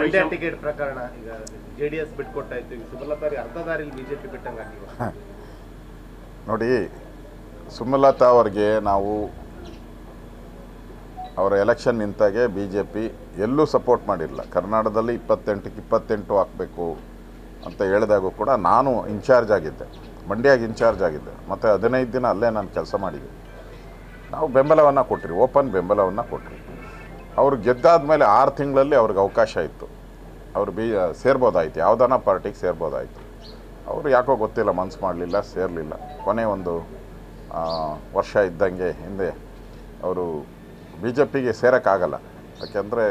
Mandya ticket ಪ್ರಕರಣ ಈಗ JDS ಬಿಟ್ಕೊಟ್ಟಾಯ್ತು ಈಗ ಸುಮಲತಾರಿ ಅರ್ಧ ದಾರಿಲಿ ಬಿಜೆಪಿ ಬಿಟ್ಟಂಗೆ ಆಗಿಲ್ಲ ನೋಡಿ ಸುಮಲತಾ ಅವ್ರಿಗೆ ನಾವು ಅವರ ಎಲೆಕ್ಷನ್ ನಿಂತಾಗೆ ಬಿ ಜೆ ಪಿ ಎಲ್ಲೂ ಸಪೋರ್ಟ್ ಮಾಡಿರಲಿಲ್ಲ ಕರ್ನಾಟಕದಲ್ಲಿ ಇಪ್ಪತ್ತೆಂಟಕ್ಕೆ ಇಪ್ಪತ್ತೆಂಟು ಹಾಕಬೇಕು ಅಂತ ಹೇಳಿದಾಗೂ ಕೂಡ ನಾನು ಇನ್ಚಾರ್ಜ್ ಆಗಿದ್ದೆ ಮಂಡ್ಯಾಗೆ ಇನ್ಚಾರ್ಜ್ ಆಗಿದ್ದೆ ಮತ್ತು ಹದಿನೈದು ದಿನ ಅಲ್ಲೇ ನಾನು ಕೆಲಸ ಮಾಡಿದ್ದೆ ನಾವು ಬೆಂಬಲವನ್ನು ಕೊಟ್ರಿ ಓಪನ್ ಬೆಂಬಲವನ್ನು ಕೊಟ್ರಿ ಅವ್ರು ಗೆದ್ದಾದ ಮೇಲೆ ಆರು ತಿಂಗಳಲ್ಲಿ ಅವ್ರಿಗೆ ಅವಕಾಶ ಇತ್ತು ಅವ್ರು ಬಿ ಸೇರ್ಬೋದಾಯ್ತು ಯಾವ್ದಾನ ಪಾರ್ಟಿಗೆ ಸೇರ್ಬೋದಾಯ್ತು ಅವರು ಯಾಕೋ ಗೊತ್ತಿಲ್ಲ ಮನ್ಸು ಮಾಡಲಿಲ್ಲ ಸೇರಲಿಲ್ಲ ಕೊನೆ ಒಂದು ಆ, ವರ್ಷ ಇದ್ದಂಗೆ ಹಿಂದೆ ಅವರು ಬಿ ಜೆ ಪಿಗೆ ಸೇರೋಕ್ಕಾಗಲ್ಲ ಯಾಕೆಂದರೆ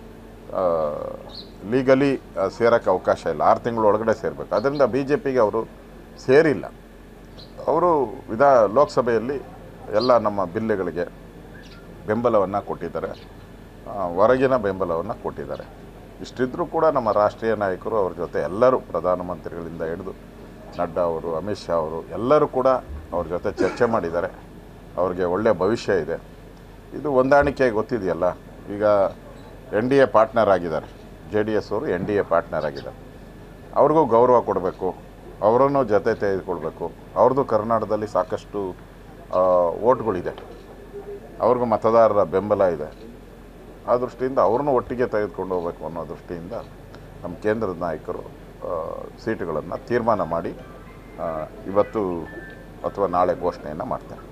ಲೀಗಲಿ ಸೇರೋಕ್ಕೆ ಅವಕಾಶ ಇಲ್ಲ ಆರು ತಿಂಗಳ ಒಳಗಡೆ ಸೇರಬೇಕು ಅದರಿಂದ ಬಿ ಜೆ ಪಿಗೆ ಅವರು ಸೇರಿಲ್ಲ ಅವರು ವಿಧಾ ಲೋಕಸಭೆಯಲ್ಲಿ ಎಲ್ಲ ನಮ್ಮ ಬಿಲ್லுಗಳಿಗೆ ಬೆಂಬಲವನ್ನು ಕೊಟ್ಟಿದ್ದಾರೆ ಆ, ಹೊರಗಿನ ಬೆಂಬಲವನ್ನು ಕೊಟ್ಟಿದ್ದಾರೆ ಇಷ್ಟಿದ್ರೂ ಕೂಡ ನಮ್ಮ ರಾಷ್ಟ್ರೀಯ ನಾಯಕರು ಅವ್ರ ಜೊತೆ ಎಲ್ಲರೂ ಪ್ರಧಾನಮಂತ್ರಿಗಳಿಂದ ಹಿಡಿದು ನಡ್ಡಾ ಅವರು ಅಮಿತ್ ಶಾ ಅವರು ಎಲ್ಲರೂ ಕೂಡ ಅವ್ರ ಜೊತೆ ಚರ್ಚೆ ಮಾಡಿದ್ದಾರೆ ಅವ್ರಿಗೆ ಒಳ್ಳೆಯ ಭವಿಷ್ಯ ಇದೆ ಇದು ಹೊಂದಾಣಿಕೆ ಗೊತ್ತಿದೆಯಲ್ಲ ಈಗ ಎನ್ ಡಿ ಎ ಪಾರ್ಟ್ನರ್ ಆಗಿದ್ದಾರೆ ಜೆ ಡಿ ಎಸ್ ಅವರು ಎನ್ ಡಿ ಎ ಪಾರ್ಟ್ನರ್ ಆಗಿದ್ದಾರೆ ಅವ್ರಿಗೂ ಗೌರವ ಕೊಡಬೇಕು ಅವರನ್ನು ಜೊತೆ ತೆಗೆದುಕೊಳ್ಬೇಕು ಅವ್ರದ್ದು ಕರ್ನಾಟಕದಲ್ಲಿ ಸಾಕಷ್ಟು ಆ, ಓಟ್ಗಳಿದೆ ಅವ್ರಿಗೂ ಮತದಾರರ ಬೆಂಬಲ ಇದೆ ಆ ದೃಷ್ಟಿಯಿಂದ ಅವ್ರನ್ನೂ ಒಟ್ಟಿಗೆ ತೆಗೆದುಕೊಂಡು ಹೋಗಬೇಕು ಅನ್ನೋ ದೃಷ್ಟಿಯಿಂದ ನಮ್ಮ ಕೇಂದ್ರದ ನಾಯಕರು ಸೀಟುಗಳನ್ನು ತೀರ್ಮಾನ ಮಾಡಿ ಆ, ಇವತ್ತು ಅಥವಾ ನಾಳೆ ಘೋಷಣೆಯನ್ನು ಮಾಡ್ತಾರೆ